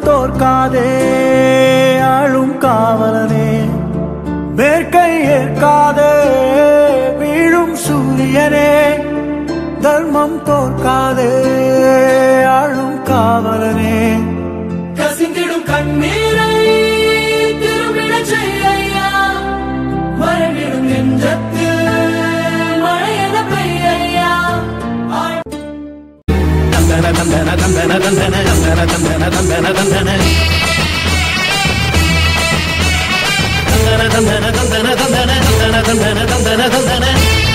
தோற்காதே ஆளும் காவலனே வேர்க்கை ஏற்காதே வீழும் சூரியனே தர்மம் தோற்காதே ஆளும் காவலனே கசிந்திடும் கண்ணீரை திரும்பிடச் செய்யா மறைவிடும் நெஞ்சத்தில் மழையென பெய்யா தந்தன தந்தன தந்தன தந்தன தந்தன தந்தன தந்தன தந்தன தந்தன தந்தன தந்தன தந்தன தந்தன தந்தன தந்தன தந்தன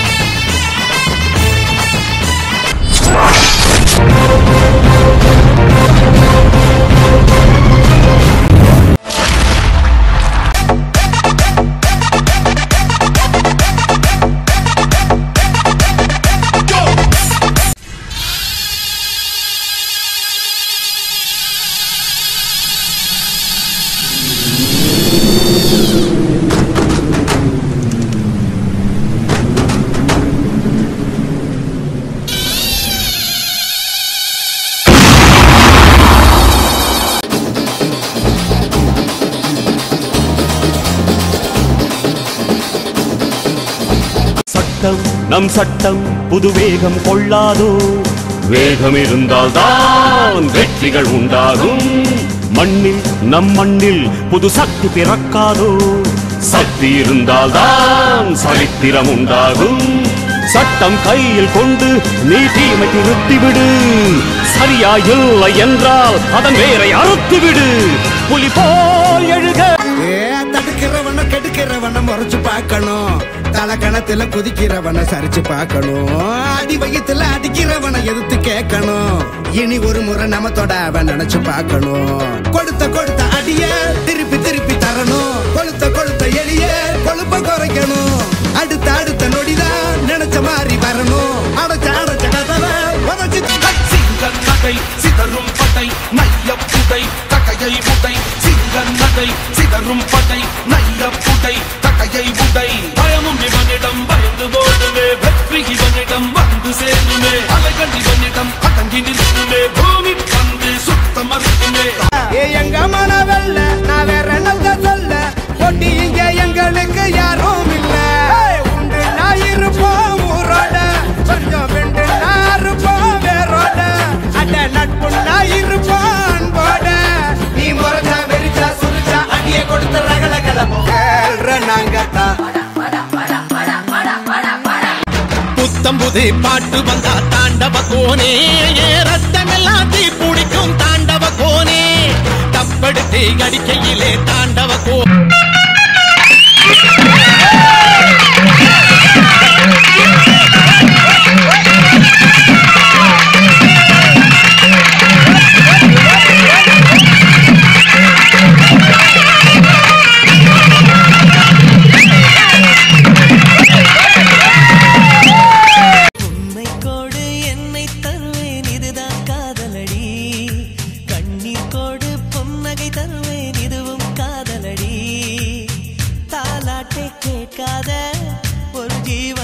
சட்டம் நம் சட்டம் புது வேகம் கொள்ளாதோ வேகம் இருந்தால் தான் வெற்றிகள் உண்டாகும் மண்ணில் நம் மண்ணில் புது சக்தி பிறக்காதோ சக்தி இருந்தால் தான் சரித்திரம் உண்டாகும் சட்டம் கையில் கொண்டு நீ தீமை திருத்திவிடு சரியா இல்லை என்றால் அதன் வேரை அறுத்துவிடு புலி போல் எழுக ஏ தடுக்கிறவன கெடுக்கிறவன முறைச்சு பார்க்கணும் தலக்கணத்துல குதிக்கிறவன சரிச்சு பார்க்கணும் அடி வயித்துல அடிக்கிறவன எதிர்த்து கேட்கணும் இனி ஒரு முறை நம்ம தொட அவன் நினைச்சு பார்க்கணும் கொடுத்த கொடுத்த அடிய திருப்பி திருப்பி தரணும் கொளுத்த கொளுத்த எளிய கொழுப்ப குறைக்கணும் அடுத்த அடுத்த நொடிதான் நினைச்ச மாதிரி வரணும் அடைச்ச அடைச்ச கதவை உதச்சு சிங்க நகை சிதறும் படை நைய புடை தகையை உடை சிங்க நகை சிதறும் படை நைய புடை தகையை உடை பயமும் இவனிடம் பயந்து போடுமே வெற்றி இவனிடம் வந்து சேருமே அலைகள் இவனிடம் அடங்கி நிற்குமே பூமி வந்து சுத்த மறுக்குமே ஏ எங்க மனவல்ல நான் வேற என்னங்க சொல்ல போட்டி இங்க எங்களுக்கு யாரும் இல்ல உண்டு நான் இருப்போம் ஊரோட கொஞ்சம் வெண்டு நான் இருப்போம் வேரோட அட நட்பு நான் இருப்போம் அன்போட நீ முறைச்சா வெறிச்சா சுரிச்சா அடிய கொடுத்த ரகல கிளம்பும் நாங்க தான் புத்தம் புது பாட்டு வந்தா தாண்டவ கோனே ஏ ரத்தமெல்லாம் தீ பிடிக்கும் தாண்டவ கோனே தப்படுத்து அடிக்கையிலே தாண்டவ கோ உன்னை கோடு என்னை தருவேன் இதுதான் காதலடி கண்ணீர் கோடு பொன்னகை தருவேன் இதுவும் காதலடி தாலாட்டை கேட்காத ஒரு ஜீவ